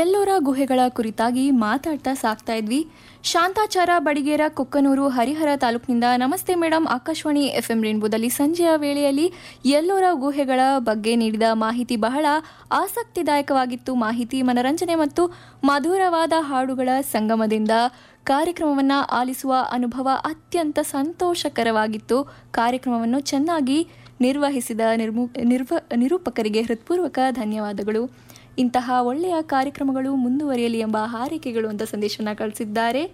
ಎಲ್ಲೋರ ಗುಹೆಗಳ ಕುರಿತಾಗಿ ಮಾತಾಡ್ತಾ ಸಾಕ್ತಾ ಇದ್ವಿ ಶಾಂತಾಚಾರ ಬಡಿಗೇರ ಕೊಕ್ಕನೂರು ಹರಿಹರ ತಾಲೂಕಿನಿಂದ ನಮಸ್ತೆ ಮೇಡಮ್ ಆಕಾಶವಾಣಿ ಎಫ್ಎಂ ರೇನ್ಬೋದಲ್ಲಿ ಸಂಜೆಯ ವೇಳೆಯಲ್ಲಿ ಎಲ್ಲೋರ ಗುಹೆಗಳ ಬಗ್ಗೆ ನೀಡಿದ ಮಾಹಿತಿ ಬಹಳ ಆಸಕ್ತಿದಾಯಕವಾಗಿತ್ತು ಮಾಹಿತಿ ಮನರಂಜನೆ ಮತ್ತು ಮಧುರವಾದ ಹಾಡುಗಳ ಸಂಗಮದಿಂದ ಕಾರ್ಯಕ್ರಮವನ್ನು ಆಲಿಸುವ ಅನುಭವ ಅತ್ಯಂತ ಸಂತೋಷಕರವಾಗಿತ್ತು ಕಾರ್ಯಕ್ರಮವನ್ನು ಚೆನ್ನಾಗಿ ನಿರ್ವಹಿಸಿದ ನಿರ್ಮು ನಿರ್ವ ನಿರೂಪಕರಿಗೆ ಹೃತ್ಪೂರ್ವಕ ಧನ್ಯವಾದಗಳು ಇಂತಹ ಒಳ್ಳೆಯ ಕಾರ್ಯಕ್ರಮಗಳು ಮುಂದುವರಿಯಲಿ ಎಂಬ ಹಾರೈಕೆಗಳು ಅಂತ ಸಂದೇಶನ ಕಳಿಸಿದ್ದಾರೆ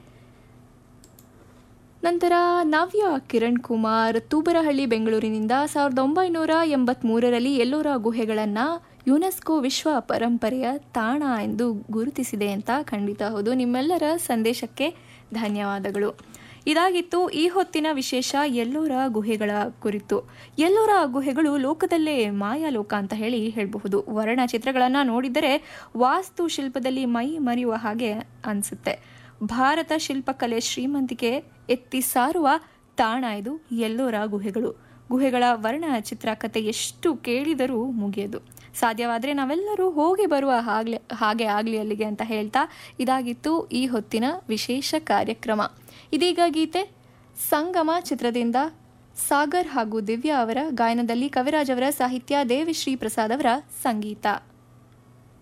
ನಂತರ ನವ್ಯ ಕಿರಣ್ ಕುಮಾರ್ ತೂಬರಹಳ್ಳಿ ಬೆಂಗಳೂರಿನಿಂದ ಸಾವಿರದ ಒಂಬೈನೂರ ಎಂಬತ್ಮೂರರಲ್ಲಿ ಎಲ್ಲೋರ ಗುಹೆಗಳನ್ನು ಯುನೆಸ್ಕೋ ವಿಶ್ವ ಪರಂಪರೆಯ ತಾಣ ಎಂದು ಗುರುತಿಸಿದೆ ಅಂತ ಖಂಡಿತ ಹೌದು ನಿಮ್ಮೆಲ್ಲರ ಸಂದೇಶಕ್ಕೆ ಧನ್ಯವಾದಗಳು ಇದಾಗಿತ್ತು ಈ ಹೊತ್ತಿನ ವಿಶೇಷ ಎಲ್ಲೋರ ಗುಹೆಗಳ ಕುರಿತು ಎಲ್ಲೋರ ಗುಹೆಗಳು ಲೋಕದಲ್ಲೇ ಮಾಯಾಲೋಕ ಅಂತ ಹೇಳಿ ಹೇಳಬಹುದು ವರ್ಣಚಿತ್ರಗಳನ್ನು ನೋಡಿದರೆ ವಾಸ್ತು ಶಿಲ್ಪದಲ್ಲಿ ಮೈ ಮರೆಯುವ ಹಾಗೆ ಅನಿಸುತ್ತೆ ಭಾರತ ಶಿಲ್ಪಕಲೆ ಶ್ರೀಮಂತಿಕೆ ಎತ್ತಿ ಸಾರುವ ತಾಣ ಇದು ಎಲ್ಲೋರ ಗುಹೆಗಳು ಗುಹೆಗಳ ವರ್ಣಚಿತ್ರ ಕತೆ ಎಷ್ಟು ಕೇಳಿದರೂ ಮುಗಿಯದು ಸಾಧ್ಯವಾದರೆ ನಾವೆಲ್ಲರೂ ಹೋಗಿ ಬರುವ ಹಾಗ್ಲೆ ಹಾಗೆ ಆಗಲಿ ಅಲ್ಲಿಗೆ ಅಂತ ಹೇಳ್ತಾ ಇದಾಗಿತ್ತು ಈ ಹೊತ್ತಿನ ವಿಶೇಷ ಕಾರ್ಯಕ್ರಮ ಇದೀಗ ಗೀತೆ ಸಂಗಮ ಚಿತ್ರದಿಂದ ಸಾಗರ್ ಹಾಗೂ ದಿವ್ಯಾ ಅವರ ಗಾಯನದಲ್ಲಿ ಕವಿರಾಜ್ ಅವರ ಸಾಹಿತ್ಯ ದೇವಿಶ್ರೀ ಪ್ರಸಾದ್ ಅವರ ಸಂಗೀತ